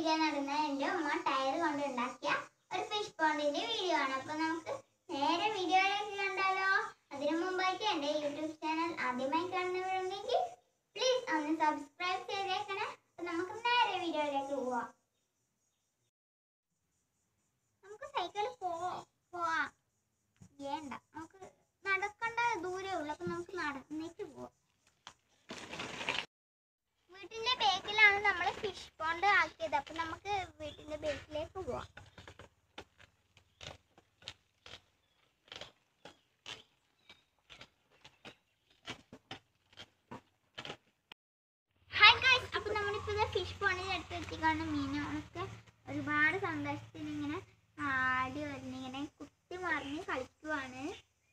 video നടന്ന എൻ്റെ ഉമ്മ ടയർ കൊണ്ട് ഉണ്ടാക്കിയ ഒരു ഫിഷ് പോണ്ടിന്റെ വീഡിയോ ആണ് അപ്പൊ നമുക്ക് നേരെ വീഡിയോയിലേക്ക് കണ്ടാലോ അതിനു മുമ്പായിട്ട് എൻ്റെ യൂട്യൂബ് ചാനൽ ആദ്യമായി കാണുന്നവരുണ്ടെങ്കിൽ പ്ലീസ് ഒന്ന് സബ്സ്ക്രൈബ് ചെയ്തേക്കണേ അപ്പൊ നമുക്ക് നേരെ വീഡിയോയിലേക്ക് പോവാം നമുക്ക് സൈക്കിളിൽ പോവാം പോവാം വേണ്ട നമുക്ക് നടക്കേണ്ട ദൂരമേ ഉള്ളൂ അപ്പൊ നമുക്ക് നടന്നിട്ട് പോവാം വീട്ടിന്റെ ബേക്കിലാണ് നമ്മൾ ഫിഷ് പോണ്ട് ആക്കിയത് അപ്പൊ നമുക്ക് വീട്ടിന്റെ ബേക്കിലേക്ക് പോവാം ഹായ് ഗൈസ് അപ്പൊ നമ്മളിപ്പോ ഇത് ഫിഷ് പോണ്ടിൽ എടുത്ത് വെച്ചിക്കാണ് മീനുകളൊക്കെ ഒരുപാട് സന്തോഷത്തിൽ ഇങ്ങനെ ആടി വരുന്ന ഇങ്ങനെ കുത്തി മറിഞ്ഞ് കളിക്കുവാണ്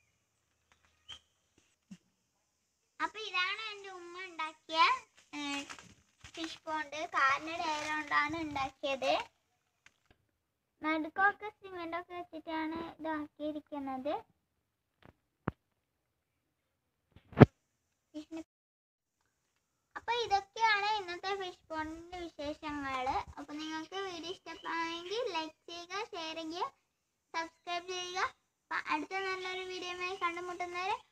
അപ്പൊ ഇതാണ് എൻ്റെ ഉമ്മ ഉണ്ടാക്കിയ ഫിഷ് പോണ്ട് കാലിന് ഡയർ കൊണ്ടാണ് ഉണ്ടാക്കിയത് നടുക്കൊക്കെ സിമെന്റ് ഒക്കെ വെച്ചിട്ടാണ് ഇതാക്കിയിരിക്കുന്നത് ഫിഷിന് അപ്പൊ ഇതൊക്കെയാണ് ഇന്നത്തെ ഫിഷ് പോണ്ടിന്റെ വിശേഷങ്ങൾ അപ്പൊ നിങ്ങൾക്ക് വീഡിയോ ഇഷ്ടപ്പെടുകയാണെങ്കിൽ ലൈക്ക് ചെയ്യുക ഷെയർ ചെയ്യുക സബ്സ്ക്രൈബ് ചെയ്യുക അപ്പൊ അടുത്ത നല്ലൊരു വീഡിയോയുമായി കണ്ടുമുട്ടുന്നവരെ